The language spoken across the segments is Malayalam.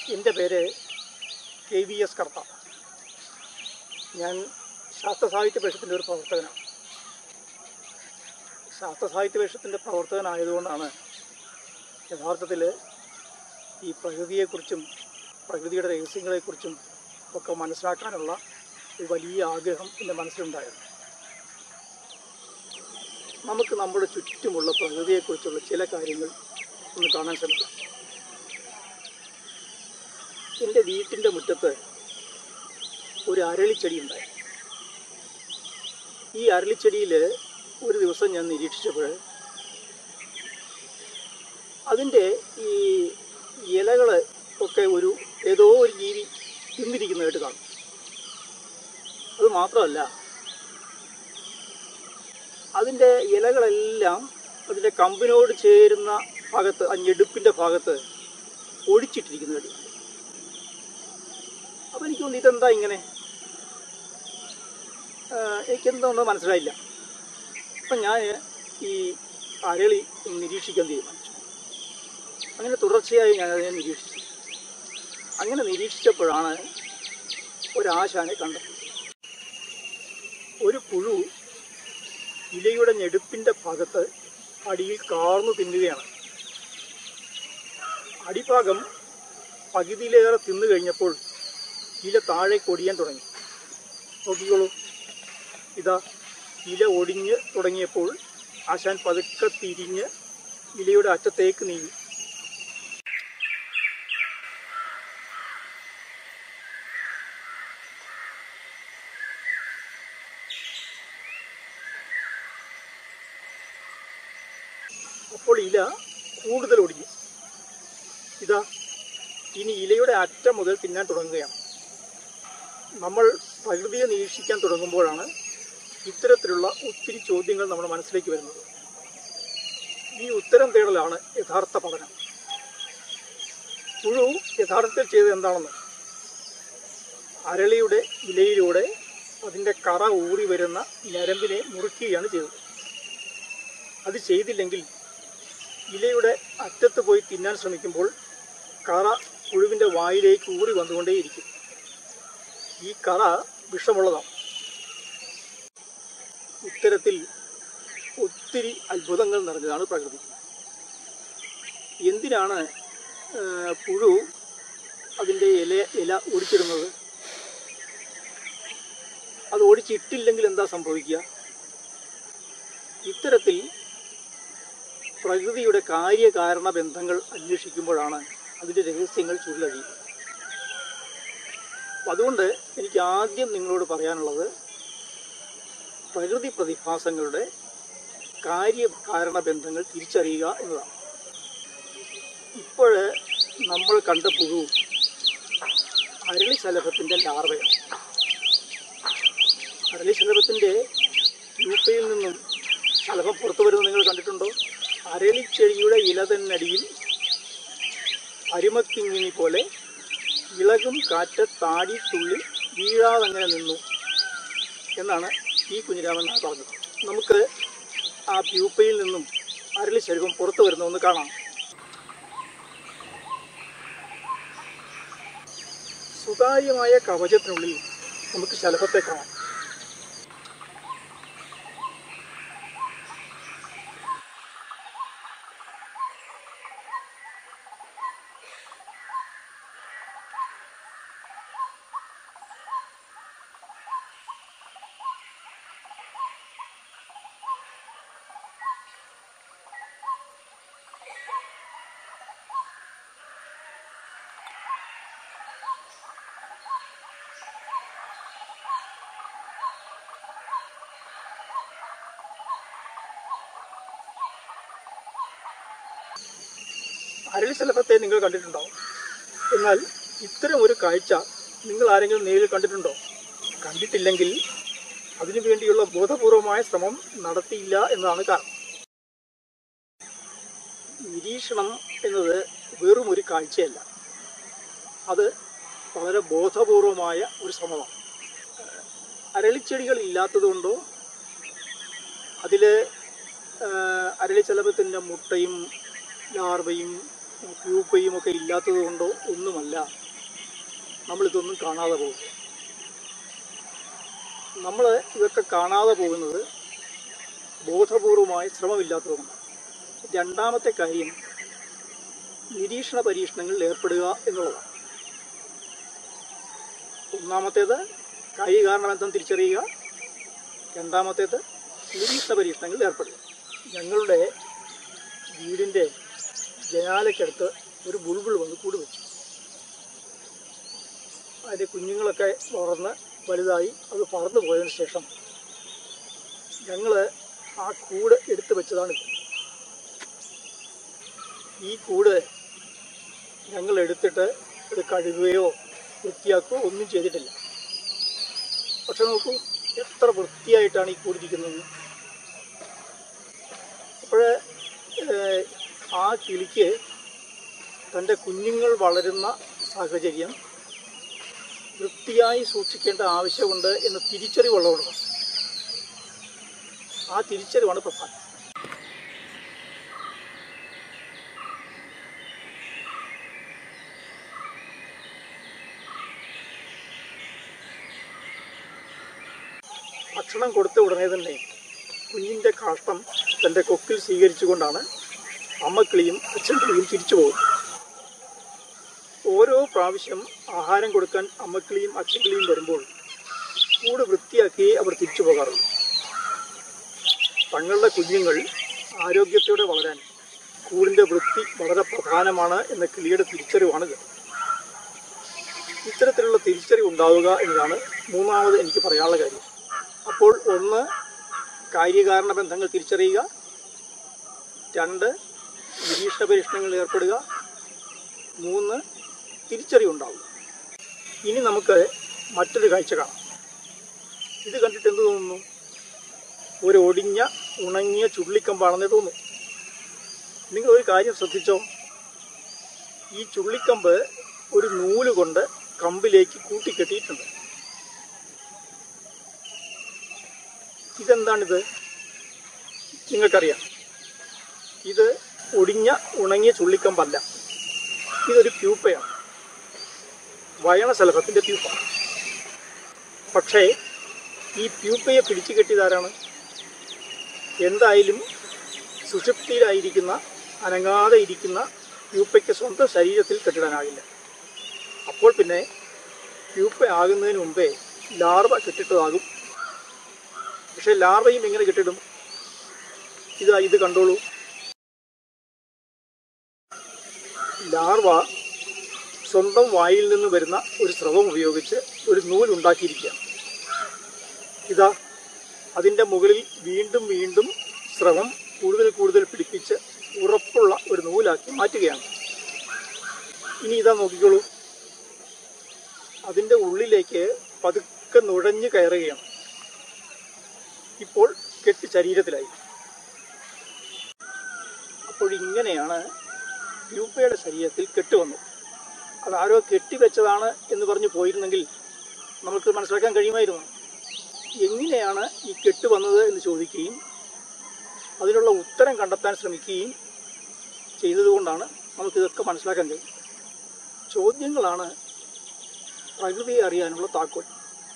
എൻ്റെ പേര് കെ വി എസ് കർത്ത ഞാൻ ശാസ്ത്ര സാഹിത്യ പരിഷത്തിൻ്റെ ഒരു പ്രവർത്തകനാണ് ശാസ്ത്ര സാഹിത്യ പരിഷത്തിൻ്റെ പ്രവർത്തകനായതുകൊണ്ടാണ് യഥാർത്ഥത്തിൽ ഈ പ്രകൃതിയെക്കുറിച്ചും പ്രകൃതിയുടെ രഹസ്യങ്ങളെക്കുറിച്ചും ഒക്കെ മനസ്സിലാക്കാനുള്ള ഒരു വലിയ ആഗ്രഹം എൻ്റെ മനസ്സിലുണ്ടായിരുന്നു നമുക്ക് നമ്മുടെ ചുറ്റുമുള്ള പ്രകൃതിയെക്കുറിച്ചുള്ള ചില കാര്യങ്ങൾ ഒന്ന് കാണാൻ ശ്രമിക്കാം എൻ്റെ വീട്ടിൻ്റെ മുറ്റത്ത് ഒരു അരളിച്ചെടി ഉണ്ടായി ഈ അരളിച്ചെടിയിൽ ഒരു ദിവസം ഞാൻ നിരീക്ഷിച്ചപ്പോൾ അതിൻ്റെ ഈ ഇലകൾ ഒക്കെ ഒരു ഏതോ ഒരു ജീവി തിന്നിരിക്കുന്നതായിട്ട് കാണും അത് മാത്രമല്ല അതിൻ്റെ ഇലകളെല്ലാം അതിൻ്റെ കമ്പിനോട് ചേരുന്ന ഭാഗത്ത് ആ ഞെടുപ്പിൻ്റെ ഭാഗത്ത് ഒഴിച്ചിട്ടിരിക്കുന്നത് അപ്പോൾ എനിക്ക് തോന്നി ഇതെന്താ ഇങ്ങനെ ആഹ് എനിക്കെന്താണെന്ന് മനസ്സിലായില്ല അപ്പം ഞാൻ ഈ അരളി നിരീക്ഷിക്കാൻ തീരുമാനിച്ചു അങ്ങനെ തുടർച്ചയായി ഞാൻ അതിനെ നിരീക്ഷിച്ചു അങ്ങനെ നിരീക്ഷിച്ചപ്പോഴാണ് ഒരാശാനെ കണ്ടത് ഒരു പുഴു ഇലയുടെ ഞെടുപ്പിൻ്റെ ഭാഗത്ത് അടിയിൽ കാർന്നു തിന്നുകയാണ് അടിഭാഗം പകുതിയിലേറെ തിന്നു കഴിഞ്ഞപ്പോൾ ഇല താഴെ കൊടിയാൻ തുടങ്ങി നോക്കിക്കോളൂ ഇതാ ഇല ഒടിഞ്ഞ് തുടങ്ങിയപ്പോൾ ആശാൻ പതുക്കെ തിരിഞ്ഞ് ഇലയുടെ അറ്റത്തേക്ക് നീങ്ങി അപ്പോൾ ഇല കൂടുതൽ ഒടിഞ്ഞു ഇതാ ഇനി ഇലയുടെ അറ്റം മുതൽ തിന്നാൻ തുടങ്ങുകയാണ് നമ്മൾ പ്രകൃതിയെ നിരീക്ഷിക്കാൻ തുടങ്ങുമ്പോഴാണ് ഇത്തരത്തിലുള്ള ഒത്തിരി ചോദ്യങ്ങൾ നമ്മുടെ മനസ്സിലേക്ക് വരുന്നത് ഈ ഉത്തരം തേടലാണ് യഥാർത്ഥ പഠനം പുഴു യഥാർത്ഥത്തിൽ ചെയ്തത് എന്താണെന്ന് അരളിയുടെ ഇലയിലൂടെ അതിൻ്റെ കറ ഊറി വരുന്ന ഞരമ്പിനെ മുറുക്കുകയാണ് ചെയ്തത് അത് ചെയ്തില്ലെങ്കിൽ ഇലയുടെ അറ്റത്ത് പോയി തിന്നാൻ ശ്രമിക്കുമ്പോൾ കറ പുഴുവിൻ്റെ വായിലേക്ക് ഊറി വന്നുകൊണ്ടേയിരിക്കും ഈ കറ വിഷമുള്ളതാണ് ഇത്തരത്തിൽ ഒത്തിരി അത്ഭുതങ്ങൾ നിറഞ്ഞതാണ് പ്രകൃതി എന്തിനാണ് ആ, പുഴു അതിൻ്റെ ഇല ഇല ഒടിച്ചിടുന്നത് അത് ഒടിച്ചിട്ടില്ലെങ്കിൽ എന്താ സംഭവിക്കുക ഇത്തരത്തിൽ പ്രകൃതിയുടെ കാര്യകാരണ ബന്ധങ്ങൾ അന്വേഷിക്കുമ്പോഴാണ് അതിൻ്റെ രഹസ്യങ്ങൾ ചുരുളഴിയുന്നത് അപ്പം അതുകൊണ്ട് എനിക്ക് ആദ്യം നിങ്ങളോട് പറയാനുള്ളത് പ്രകൃതി പ്രതിഭാസങ്ങളുടെ കാര്യകാരണ ബന്ധങ്ങൾ തിരിച്ചറിയുക എന്നതാണ് ഇപ്പോൾ നമ്മൾ കണ്ട പുഴു അരളിശലഭത്തിൻ്റെ ലാർവയാണ് അരളിശലഭത്തിൻ്റെ രൂപയിൽ നിന്നും ശലഭം പുറത്തു വരുന്നത് നിങ്ങൾ കണ്ടിട്ടുണ്ടോ അരളിച്ചെടിയുടെ ഇല തന്നടിയിൽ അരിമക്കിങ്ങിനി പോലെ ഇളകും കാറ്റ് താടി തുള്ളി വീഴാതങ്ങനെ നിന്നു എന്നാണ് ഈ കുഞ്ഞിരാമൻ നായർ പറഞ്ഞത് നമുക്ക് ആ പ്യൂപ്പയിൽ നിന്നും അരളി ശരീരം പുറത്തു വരുന്നതെന്ന് കാണാം സുതാര്യമായ കവചത്തിനുള്ളിൽ നമുക്ക് ശലഭത്തെ കാണാം അരളി ശലഭത്തെ നിങ്ങൾ കണ്ടിട്ടുണ്ടാവും എന്നാൽ ഇത്തരം ഒരു കാഴ്ച നിങ്ങൾ ആരെങ്കിലും നേരിൽ കണ്ടിട്ടുണ്ടോ കണ്ടിട്ടില്ലെങ്കിൽ അതിനു വേണ്ടിയുള്ള ബോധപൂർവമായ ശ്രമം നടത്തിയില്ല എന്നതാണ് കാരണം നിരീക്ഷണം എന്നത് വെറും ഒരു കാഴ്ചയല്ല അത് വളരെ ബോധപൂർവമായ ഒരു ശ്രമമാണ് അരളിച്ചെടികൾ ഇല്ലാത്തതുകൊണ്ടോ അതിൽ അരളിച്ചലഭത്തിൻ്റെ മുട്ടയും ലാർവയും പ്യൂപ്പയും ഒക്കെ ഇല്ലാത്തത് കൊണ്ടോ ഒന്നുമല്ല നമ്മളിതൊന്നും കാണാതെ പോകും നമ്മൾ ഇതൊക്കെ കാണാതെ പോകുന്നത് ബോധപൂർവമായ ശ്രമമില്ലാത്തതുകൊണ്ടാണ് രണ്ടാമത്തെ കാര്യം നിരീക്ഷണ പരീക്ഷണങ്ങളിൽ ഏർപ്പെടുക എന്നുള്ളതാണ് ഒന്നാമത്തേത് കാര്യകാരണബന്ധം തിരിച്ചറിയുക രണ്ടാമത്തേത് നിരീക്ഷണ പരീക്ഷണങ്ങളിൽ ഏർപ്പെടുക ഞങ്ങളുടെ വീടിൻ്റെ ജനാലയ്ക്കടുത്ത് ഒരു ബുൾബുൾ വന്ന് കൂട് വെച്ചു അതിൻ്റെ കുഞ്ഞുങ്ങളൊക്കെ വളർന്ന് വലുതായി അത് പറന്നു പോയതിന് ശേഷം ഞങ്ങൾ ആ കൂട് എടുത്തു വെച്ചതാണിത് ഈ കൂട് ഞങ്ങൾ എടുത്തിട്ട് ഇത് കഴുകുകയോ വൃത്തിയാക്കുകയോ ഒന്നും ചെയ്തിട്ടില്ല പക്ഷെ നോക്കൂ എത്ര വൃത്തിയായിട്ടാണ് ഈ കൂടിരിക്കുന്നത് അപ്പോൾ ആ കിളിക്ക് തൻ്റെ കുഞ്ഞുങ്ങൾ വളരുന്ന സാഹചര്യം വൃത്തിയായി സൂക്ഷിക്കേണ്ട ആവശ്യമുണ്ട് എന്ന തിരിച്ചറിവുള്ളതുകൊണ്ടാണ് ആ തിരിച്ചറിവാണ് പ്രധാനം ഭക്ഷണം കൊടുത്ത ഉടനെ തന്നെ കുഞ്ഞിൻ്റെ കാഷ്ടം തൻ്റെ കൊക്കിൽ സ്വീകരിച്ചുകൊണ്ടാണ് അമ്മക്കിളിയും അച്ഛൻകിളിയും തിരിച്ചു പോകും ഓരോ പ്രാവശ്യം ആഹാരം കൊടുക്കാൻ അമ്മക്കിളിയും അച്ഛൻകിളിയും വരുമ്പോൾ കൂട് വൃത്തിയാക്കി അവർ തിരിച്ചു പോകാറുള്ളൂ തങ്ങളുടെ കുഞ്ഞുങ്ങൾ ആരോഗ്യത്തോടെ വളരാൻ കൂടിൻ്റെ വൃത്തി വളരെ പ്രധാനമാണ് എന്ന കിളിയുടെ തിരിച്ചറിവാണിത് ഇത്തരത്തിലുള്ള തിരിച്ചറിവ് ഉണ്ടാവുക എന്നതാണ് മൂന്നാമത് എനിക്ക് പറയാനുള്ള കാര്യം അപ്പോൾ ഒന്ന് കാര്യകാരണ ബന്ധങ്ങൾ തിരിച്ചറിയുക രണ്ട് നിരീക്ഷണ പരീക്ഷണങ്ങളിൽ ഏർപ്പെടുക മൂന്ന് തിരിച്ചറിവുണ്ടാവുക ഇനി നമുക്ക് മറ്റൊരു കാഴ്ച കാണാം ഇത് കണ്ടിട്ട് എന്ത് തോന്നുന്നു ഒരു ഒടിഞ്ഞ ഉണങ്ങിയ ചുള്ളിക്കമ്പാണെന്ന് തോന്നുന്നു നിങ്ങൾ ഒരു കാര്യം ശ്രദ്ധിച്ചോ ഈ ചുള്ളിക്കമ്പ് ഒരു നൂല് കൊണ്ട് കമ്പിലേക്ക് കൂട്ടിക്കെട്ടിയിട്ടുണ്ട് ഇതെന്താണിത് നിങ്ങൾക്കറിയാം ഇത് ഒടിഞ്ഞ ഉണങ്ങിയ ചുള്ളിക്കമ്പല്ല ഇതൊരു പ്യൂപ്പയാണ് വയണശലഭത്തിൻ്റെ പ്യൂപ്പ പക്ഷേ ഈ പ്യൂപ്പയെ പിടിച്ചു കെട്ടിയതാരാണ് എന്തായാലും സുഷുപ്തിയിലായിരിക്കുന്ന അനങ്ങാതെ ഇരിക്കുന്ന പ്യൂപ്പയ്ക്ക് സ്വന്തം ശരീരത്തിൽ കെട്ടിടാനാകില്ല അപ്പോൾ പിന്നെ പ്യൂപ്പ ആകുന്നതിന് മുമ്പേ ലാർവ കെട്ടിട്ടതാകും പക്ഷെ ലാർവയും എങ്ങനെ കെട്ടിടും ഇതാ ഇത് കണ്ടോളൂ ലാർവ സ്വന്തം വായിൽ നിന്ന് വരുന്ന ഒരു സ്രവം ഉപയോഗിച്ച് ഒരു നൂൽ ഉണ്ടാക്കിയിരിക്കുകയാണ് ഇതാ അതിൻ്റെ മുകളിൽ വീണ്ടും വീണ്ടും സ്രവം കൂടുതൽ കൂടുതൽ പിടിപ്പിച്ച് ഉറപ്പുള്ള ഒരു നൂലാക്കി മാറ്റുകയാണ് ഇനി ഇതാ നോക്കിക്കോളൂ അതിൻ്റെ ഉള്ളിലേക്ക് പതുക്കെ നുഴഞ്ഞു കയറുകയാണ് ഇപ്പോൾ കെട്ടി ശരീരത്തിലായി അപ്പോൾ ഇങ്ങനെയാണ് ഗ്രൂപ്പയുടെ ശരീരത്തിൽ കെട്ടുവന്നു അതാരോ കെട്ടിവെച്ചതാണ് എന്ന് പറഞ്ഞു പോയിരുന്നെങ്കിൽ നമുക്ക് മനസ്സിലാക്കാൻ കഴിയുമായിരുന്നു എങ്ങനെയാണ് ഈ കെട്ട് വന്നത് എന്ന് ചോദിക്കുകയും അതിനുള്ള ഉത്തരം കണ്ടെത്താൻ ശ്രമിക്കുകയും ചെയ്തതുകൊണ്ടാണ് നമുക്കിതൊക്കെ മനസ്സിലാക്കാൻ കഴിയും ചോദ്യങ്ങളാണ് പ്രകൃതിയെ അറിയാനുള്ള താക്കോൽ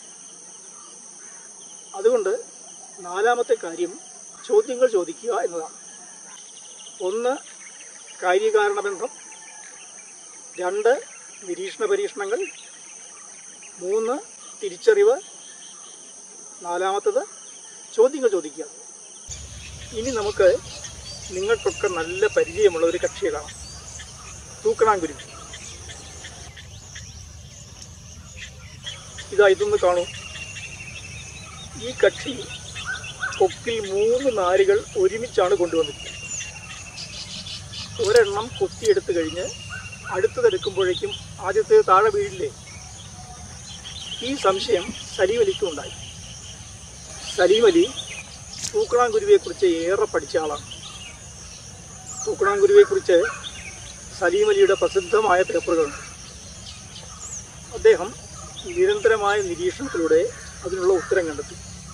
അതുകൊണ്ട് നാലാമത്തെ കാര്യം ചോദ്യങ്ങൾ ചോദിക്കുക എന്നതാണ് ഒന്ന് കാര്യകാരണ ബന്ധം രണ്ട് നിരീക്ഷണ പരീക്ഷണങ്ങൾ മൂന്ന് തിരിച്ചറിവ് നാലാമത്തത് ചോദ്യങ്ങൾ ചോദിക്കുക ഇനി നമുക്ക് നിങ്ങൾക്കൊക്കെ നല്ല പരിചയമുള്ള ഒരു കക്ഷിയെ കാണാം തൂക്കണാങ്കുരുവി ഇതാ ഇതൊന്ന് കാണൂ ഈ കക്ഷി കൊക്കിൽ മൂന്ന് നാരുകൾ ഒരുമിച്ചാണ് കൊണ്ടുവന്നിരിക്കുന്നത് ഒരെണ്ണം കൊത്തിയെടുത്ത് കഴിഞ്ഞ് അടുത്തതെടുക്കുമ്പോഴേക്കും ആദ്യത്തെ താഴെ വീഴില്ലേ ഈ സംശയം സലീമലിക്കും ഉണ്ടായി സലീമലി തൂക്കണാങ്കുരുവിയെക്കുറിച്ച് ഏറെ പഠിച്ച ആളാണ് തൂക്കണാങ്കുരുവിയെക്കുറിച്ച് സലീമലിയുടെ പ്രസിദ്ധമായ പേപ്പറുകളുണ്ട് അദ്ദേഹം നിരന്തരമായ നിരീക്ഷണത്തിലൂടെ അതിനുള്ള ഉത്തരം കണ്ടെത്തി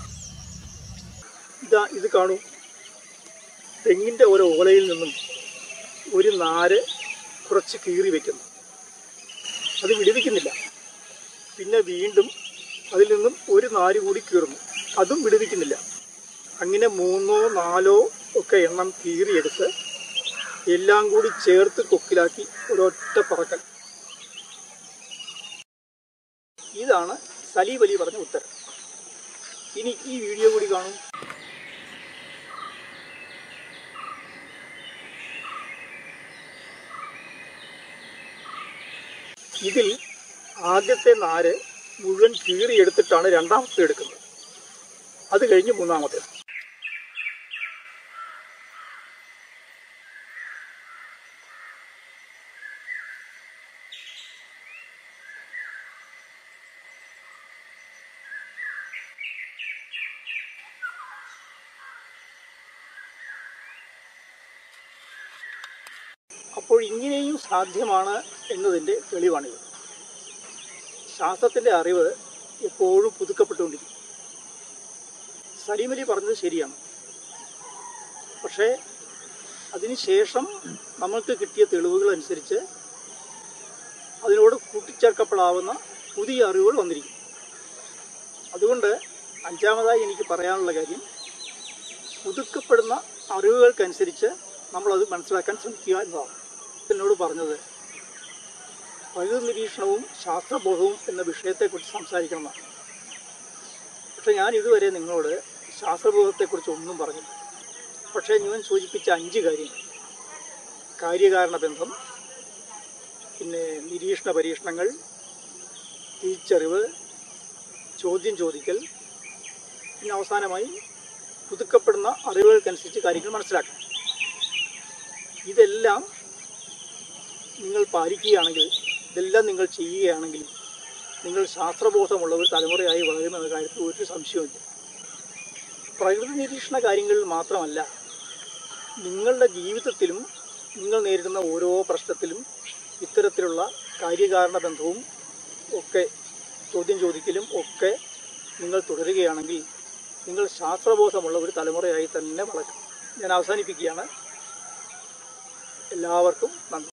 ഇതാ ഇത് കാണൂ തെങ്ങിൻ്റെ ഒരു ഓലയിൽ നിന്നും ഒരു നാര് കുറച്ച് കീറി വെക്കുന്നു അത് വിടുവിക്കുന്നില്ല പിന്നെ വീണ്ടും അതിൽ നിന്നും ഒരു നാല് കൂടി കീറുന്നു അതും വിടുവിക്കുന്നില്ല അങ്ങനെ മൂന്നോ നാലോ ഒക്കെ എണ്ണം കീറിയെടുത്ത് എല്ലാം കൂടി ചേർത്ത് കൊക്കിലാക്കി ഒരൊറ്റ പറക്കൽ ഇതാണ് സലീം അലി പറഞ്ഞ ഉത്തരം ഇനി ഈ വീഡിയോ കൂടി കാണും ഇതിൽ ആദ്യത്തെ നാര് മുഴുവൻ കീറിയെടുത്തിട്ടാണ് രണ്ടാമത്തെ എടുക്കുന്നത് അത് കഴിഞ്ഞ് മൂന്നാമത്തെ അപ്പോൾ ഇങ്ങനെയും സാധ്യമാണ് എന്നതിൻ്റെ തെളിവാണിത് ശാസ്ത്രത്തിൻ്റെ അറിവ് എപ്പോഴും പുതുക്കപ്പെട്ടുകൊണ്ടിരിക്കും സലീമലി പറഞ്ഞത് ശരിയാണ് പക്ഷേ അതിനുശേഷം നമ്മൾക്ക് കിട്ടിയ തെളിവുകൾ അനുസരിച്ച് അതിനോട് കൂട്ടിച്ചേർക്കപ്പെടാവുന്ന പുതിയ അറിവുകൾ വന്നിരിക്കും അതുകൊണ്ട് അഞ്ചാമതായി എനിക്ക് പറയാനുള്ള കാര്യം പുതുക്കപ്പെടുന്ന അറിവുകൾക്കനുസരിച്ച് നമ്മളത് മനസ്സിലാക്കാൻ ശ്രമിക്കുക എന്നതാണ് എന്നോട് പറഞ്ഞത് പ്രകൃതി നിരീക്ഷണവും ശാസ്ത്രബോധവും എന്ന വിഷയത്തെക്കുറിച്ച് സംസാരിക്കണമെന്നാണ് പക്ഷെ ഞാൻ ഇതുവരെ നിങ്ങളോട് ശാസ്ത്രബോധത്തെക്കുറിച്ച് ഒന്നും പറഞ്ഞില്ല പക്ഷേ ഞാൻ സൂചിപ്പിച്ച അഞ്ച് കാര്യങ്ങൾ കാര്യകാരണ ബന്ധം പിന്നെ നിരീക്ഷണ പരീക്ഷണങ്ങൾ തിരിച്ചറിവ് ചോദ്യം ചോദിക്കൽ പിന്നെ അവസാനമായി പുതുക്കപ്പെടുന്ന അറിവുകൾക്കനുസരിച്ച് കാര്യങ്ങൾ മനസ്സിലാക്കണം ഇതെല്ലാം നിങ്ങൾ പാലിക്കുകയാണെങ്കിൽ ഇതെല്ലാം നിങ്ങൾ ചെയ്യുകയാണെങ്കിൽ നിങ്ങൾ ശാസ്ത്രബോധമുള്ള ഒരു തലമുറയായി വളരുമെന്ന കാര്യത്തിൽ ഒരു സംശയവുമില്ല പ്രകൃതി നിരീക്ഷണ കാര്യങ്ങളിൽ മാത്രമല്ല നിങ്ങളുടെ ജീവിതത്തിലും നിങ്ങൾ നേരിടുന്ന ഓരോ പ്രശ്നത്തിലും ഇത്തരത്തിലുള്ള കാര്യകാരണ ബന്ധവും ഒക്കെ ചോദ്യം ചോദിക്കലും ഒക്കെ നിങ്ങൾ തുടരുകയാണെങ്കിൽ നിങ്ങൾ ശാസ്ത്രബോധമുള്ള ഒരു തലമുറയായി തന്നെ വളരും ഞാൻ അവസാനിപ്പിക്കുകയാണ് എല്ലാവർക്കും നന്ദി